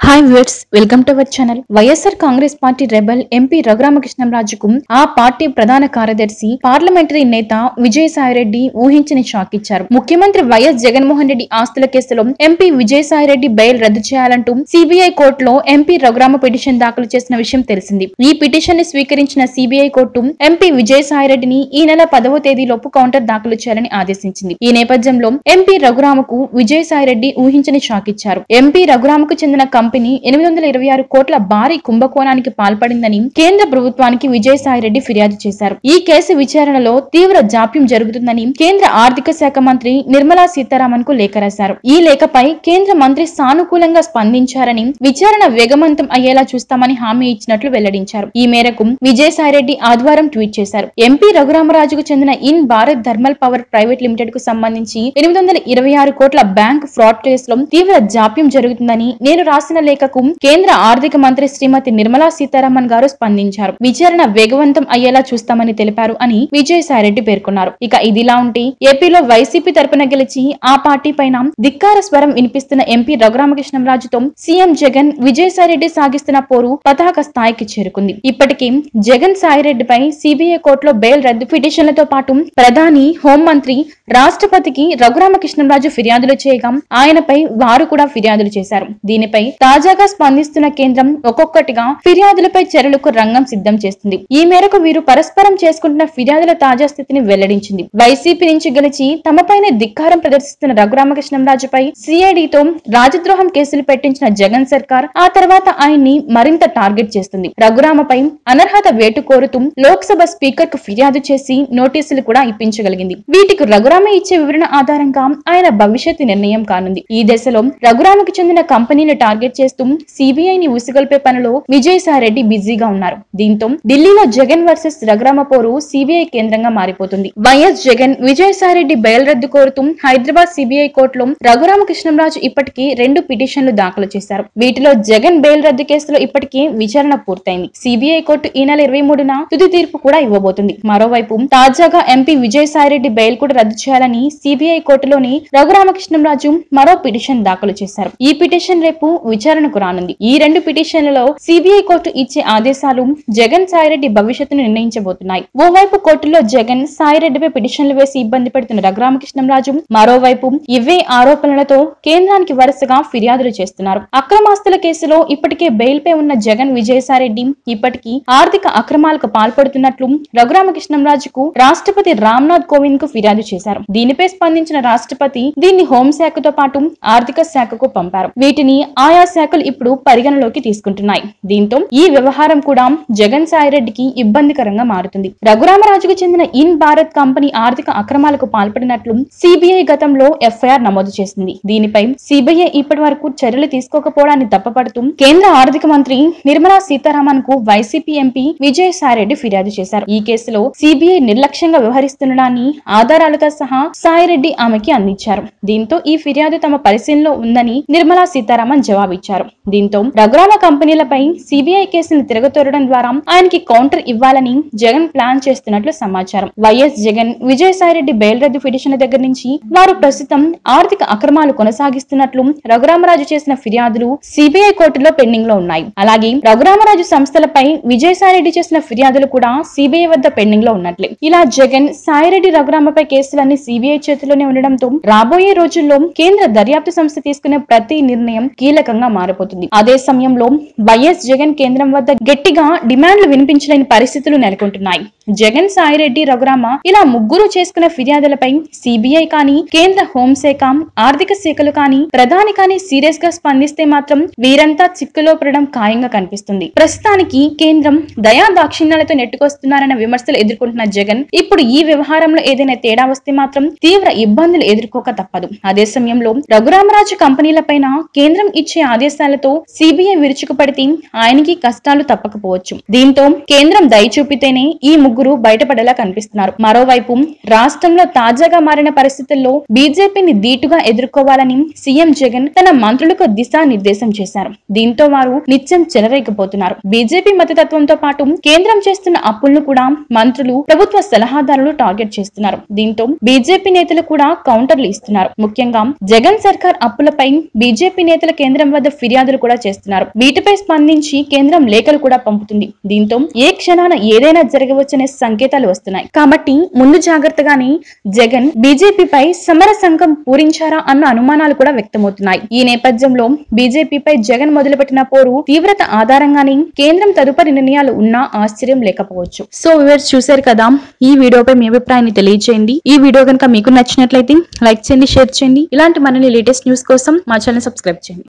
hi viewers welcome to our channel YSR Congress party rebel MP రఘురామకృష్ణంరాజుకు ఆ పార్టీ ప్రధాన కార్యదర్శి పార్లమెంటరీ నేత విజయసాయిరెడ్డి ఊహించని షాక్ ఇచ్చారు ముఖ్యమంత్రి వైఎస్ జగన్మోహన్ రెడ్డి ఆస్తుల కేసులో ఎంపీ విజయసాయిరెడ్డి బెయిల్ రద్దు చేయాలంటూ సిబిఐ కోర్టులో ఎంపీ రఘురామ పిటిషన్ దాఖలు చేసిన విషయం తెలిసింది ఈ పిటిషన్ ని స్వీకరించిన సిబిఐ కోర్టు ఎంపీ విజయసాయిరెడ్డిని ఈ నెల పదవ తేదీలోపు కౌంటర్ దాఖలు చేయాలని ఆదేశించింది ఈ నేపథ్యంలో ఎంపీ రఘురామకు విజయసాయిరెడ్డి ఊహించని షాక్ ఇచ్చారు ఎంపీ రఘురామకు చెందిన కంపెనీ ఎనిమిది వందల ఇరవై ఆరు కోట్ల భారీ కుంభకోణానికి పాల్పడిందని కేంద్ర ప్రభుత్వానికి విజయసాయిరెడ్డి ఫిర్యాదు చేశారు ఈ కేసు విచారణలో తీవ్ర జాప్యం జరుగుతుందని కేంద్ర ఆర్థిక శాఖ మంత్రి నిర్మలా సీతారామన్ కు లేఖ రాశారు ఈ లేఖపై కేంద్ర మంత్రి సానుకూలంగా స్పందించారని విచారణ వేగవంతం అయ్యేలా చూస్తామని హామీ ఇచ్చినట్లు వెల్లడించారు ఈ మేరకు విజయసాయిరెడ్డి ఆదివారం ట్వీట్ చేశారు ఎంపీ రఘురామరాజుకు చెందిన Ind Bharat thermal power private limited కు సంబంధించి ఎనిమిది వందల ఇరవై ఆరు కోట్ల బ్యాంక్ ఫ్రాడ్ కేసులో తీవ్ర జాప్యం జరుగుతుందని నేను రాసిన లేఖకు కేంద్ర ఆర్థిక మంత్రి శ్రీమతి నిర్మలా సీతారామన్ గారు స్పందించారు విచారణ వేగవంతం అయ్యేలా చూస్తామని తెలిపారు అని విజయసాయిరెడ్డి పేర్కొన్నారు ఇక ఇదిలా ఉంటే ఏపీలో వైసీపీ తరపున గెలిచి ఆ పార్టీ పైన ధిక్కార స్వరం వినిపిస్తున్న ఎంపీ రఘురామకృష్ణంరాజుతో సీఎం జగన్ విజయసాయిరెడ్డి సాగిస్తున్న పోరు పతాక స్థాయికి చేరుకుంది ఇప్పటికే జగన్ సాయిరెడ్డిపై సిబిఐ కోర్టులో బెయిల్ రద్దు పిటిషన్లతో పాటు ప్రధాని హోంమంత్రి రాష్ట్రపతికి రఘురామకృష్ణంరాజు ఫిర్యాదులు చేయగా ఆయనపై వారు కూడా ఫిర్యాదులు చేశారు దీనిపై తాజాగా స్పందిస్తున్న కేంద్రం ఒక్కొక్కటిగా ఫిర్యాదులపై చర్యలకు రంగం సిద్ధం చేస్తుంది ఈ మేరకు వీరు పరస్పరం చేసుకుంటున్న ఫిర్యాదుల తాజా స్థితిని వెల్లడించింది వైసీపీ నుంచి గెలిచి తమపైనే ధిక్కారం ప్రదర్శిస్తున్న రఘురామకృష్ణంరాజుపై సిఐడితో రాజద్రోహం కేసులు పెట్టించిన జగన్ సర్కార్ ఆ తర్వాత ఆయన్ని మరింత టార్గెట్ చేస్తుంది రఘురామపై అనర్హత వేటు కోరుతూ లోక్సభ స్పీకర్ కు ఫిర్యాదు చేసి నోటీసులు కూడా ఇప్పించగలిగింది వీటికి రఘురామ ఇచ్చే వివరణ ఆధారంగా ఆయన భవిష్యత్తు నిర్ణయం కానుంది ఈ దశలో రఘురామకు చెందిన కంపెనీని టార్గెట్ చేస్తూ సిబిఐని ఉసిగొల్పే పనిలో విజయసాయిరెడ్డి బిజీగా ఉన్నారు దీంతో ఢిల్లీలో జగన్ వర్సెస్ రఘురామ పోరు సిబిఐ కేంద్రంగా మారిపోతుంది వైఎస్ జగన్ విజయసాయిరెడ్డి బెయిల్ రద్దు కోరుతూ హైదరాబాద్ సిబిఐ కోర్టులో రఘురామకృష్ణంరాజు ఇప్పటికీ రెండు పిటిషన్లు దాఖలు చేశారు వీటిలో జగన్ బెయిల్ రద్దు కేసులో ఇప్పటికే విచారణ పూర్తయింది సిబిఐ కోర్టు ఈ నెల ఇరవై మూడున తుది తీర్పు కూడా ఇవ్వబోతుంది మరోవైపు తాజాగా ఎంపీ విజయసాయిరెడ్డి బెయిల్ కూడా రద్దు చేయాలని సిబిఐ కోర్టులోని రఘురామకృష్ణంరాజు మరో పిటిషన్ దాఖలు చేశారు ఈ పిటిషన్ రేపు విచారణకు రానుంది ఈ రెండు పిటిషన్లలో సిబిఐ కోర్టు ఇచ్చే ఆదేశాలు జగన్ సాయిరెడ్డి భవిష్యత్తును నిర్ణయించబోతున్నాయి ఓవైపు కోర్టులో జగన్ సాయిరెడ్డిపై పిటిషన్లు వేసి ఇబ్బంది పెడుతున్న రఘురామకృష్ణంరాజు మరోవైపు ఇవే ఆరోపణలతో కేంద్రానికి వరుసగా ఫిర్యాదులు చేస్తున్నారు అక్రమాస్తుల కేసులో ఇప్పటికే బెయిల్ పై ఉన్న జగన్ విజయసాయిరెడ్డి ఇప్పటికీ ఆర్థిక అక్రమాలకు పాల్పడుతున్నట్లు రఘురామకృష్ణంరాజుకు రాష్ట్రపతి రామ్నాథ్ కోవింద్ కు ఫిర్యాదు చేశారు దీనిపై స్పందించిన రాష్ట్రపతి దీన్ని హోంశాఖతో పాటు ఆర్థిక శాఖకు పంపారు వీటిని ఆయా శాఖలు ఇప్పుడు పరిగణలోకి తీసుకుంటున్నాయి దీంతో ఈ వ్యవహారం కూడా జగన్ సాయిరెడ్డికి ఇబ్బందికరంగా మారుతుంది రఘురామరాజుకు చెందిన ఇన్ భారత్ కంపెనీ ఆర్థిక అక్రమాలకు పాల్పడినట్లు సిబిఐ గతంలో ఎఫ్ఐఆర్ నమోదు చేసింది దీనిపై సిబిఐ ఇప్పటి వరకు చర్యలు తీసుకోకపోవడాన్ని తప్పపడుతూ కేంద్ర ఆర్థిక మంత్రి నిర్మలా సీతారామన్ కు వైసీపీ ఎంపీ విజయసాయిరెడ్డి ఫిర్యాదు చేశారు ఈ కేసులో సిబిఐ నిర్లక్ష్యంగా వ్యవహరిస్తుండడాన్ని ఆధారాలతో సహా సాయిరెడ్డి ఆమెకి అందించారు దీంతో ఈ ఫిర్యాదు తమ పరిశీలనలో ఉందని నిర్మలా సీతారామన్ జవాబిచ్చారు దీంతో రఘురామ కంపెనీలపై సిబిఐ కేసును తిరగతోరడం ద్వారా ఆయనకి కౌంటర్ ఇవ్వాలని జగన్ ప్లాన్ చేస్తున్నట్లు సమాచారం వైఎస్ జగన్ విజయసాయిరెడ్డి బెయిల్ రద్దు పిటిషన్ దగ్గర నుంచి వారు ప్రస్తుతం ఆర్థిక అక్రమాలు కొనసాగిస్తున్నట్లు రఘురామరాజు చేసిన ఫిర్యాదులు సిబిఐ కోర్టులో పెండింగ్ లో ఉన్నాయి అలాగే రఘురామరాజు సంస్థలపై విజయసాయిరెడ్డి చేసిన ఫిర్యాదులు కూడా సిబిఐ వద్ద పెండింగ్ లో ఉన్నట్లే ఇలా జగన్ సాయిరెడ్డి రఘురామపై కేసులన్నీ సిబిఐ చేతిలోనే ఉండడంతో రాబోయే రోజుల్లో కేంద్ర దర్యాప్తు సంస్థ తీసుకునే ప్రతి నిర్ణయం కీలకంగా మారిపోతుంది అదే సమయంలో వైఎస్ జగన్ కేంద్రం వద్ద గట్టిగా డిమాండ్లు వినిపించలేని పరిస్థితులు నెలకొంటున్నాయి జగన్ సాయిరెడ్డి రఘురామ ఇలా ముగ్గురు చేసుకున్న ఫిర్యాదులపై సిబిఐ కానీ కేంద్ర హోంశాఖ ఆర్థిక శాఖలు కానీ ప్రధాని కానీ సీరియస్ గా స్పందిస్తే మాత్రం వీరంతా చిక్కులో పడడం ఖాయంగా కనిపిస్తుంది ప్రస్తుతానికి కేంద్రం దయా దాక్షిణ్యాలతో నెట్టుకొస్తున్నారన్న విమర్శలు ఎదుర్కొంటున్న జగన్ ఇప్పుడు ఈ వ్యవహారంలో ఏదైనా తేడా వస్తే మాత్రం తీవ్ర ఇబ్బందులు ఎదుర్కోక తప్పదు అదే సమయంలో రఘురామరాజు కంపెనీలపైన కేంద్రం ఇచ్చే ఆదేశాలతో సిబిఐ విరుచుకుపడితే ఆయనకి కష్టాలు తప్పకపోవచ్చు దీంతో కేంద్రం దయ చూపితేనే ఈ ముగ్గురు బయటపడేలా కనిపిస్తున్నారు మరోవైపు రాష్ట్రంలో తాజాగా మారిన పరిస్థితుల్లో బీజేపీని ధీటుగా ఎదుర్కోవాలని సీఎం జగన్ తన మంత్రులకు దిశానిర్దేశం చేశారు దీంతో వారు నిత్యం చెలరేకపోతున్నారు బీజేపీ మతతత్వంతో పాటు కేంద్రం చేస్తున్న అప్పులను కూడా మంత్రులు ప్రభుత్వ సలహాదారులు టార్గెట్ చేస్తున్నారు దీంతో బీజేపీ నేతలు కూడా కౌంటర్లు ఇస్తున్నారు ముఖ్యంగా జగన్ సర్కార్ అప్పులపై బీజేపీ నేతల కేంద్రం వద్ద ఫిర్యాదులు కూడా చేస్తున్నారు వీటిపై స్పందించి కేంద్రం లేఖలు కూడా పంపుతుంది దీంతో ఏ క్షణాన ఏదైనా జరగవచ్చనే సంకేతాలు వస్తున్నాయి కాబట్టి ముందు జాగ్రత్తగానే జగన్ బీజేపీపై సమర సంఘం పూరించారా అన్న అనుమానాలు కూడా వ్యక్తమవుతున్నాయి ఈ నేపథ్యంలో బీజేపీపై జగన్ మొదలుపెట్టిన పోరు తీవ్రత ఆధారంగానే కేంద్రం తదుపరి నిర్ణయాలు ఉన్నా ఆశ్చర్యం లేకపోవచ్చు సో వివర్స్ చూశారు కదా ఈ వీడియోపై మీ అభిప్రాయాన్ని తెలియజేయండి ఈ వీడియో కనుక మీకు నచ్చినట్లయితే లైక్ చేయండి షేర్ చేయండి ఇలాంటి మరిన్ని లేటెస్ట్ న్యూస్ కోసం మా ఛానల్ సబ్స్క్రైబ్ చేయండి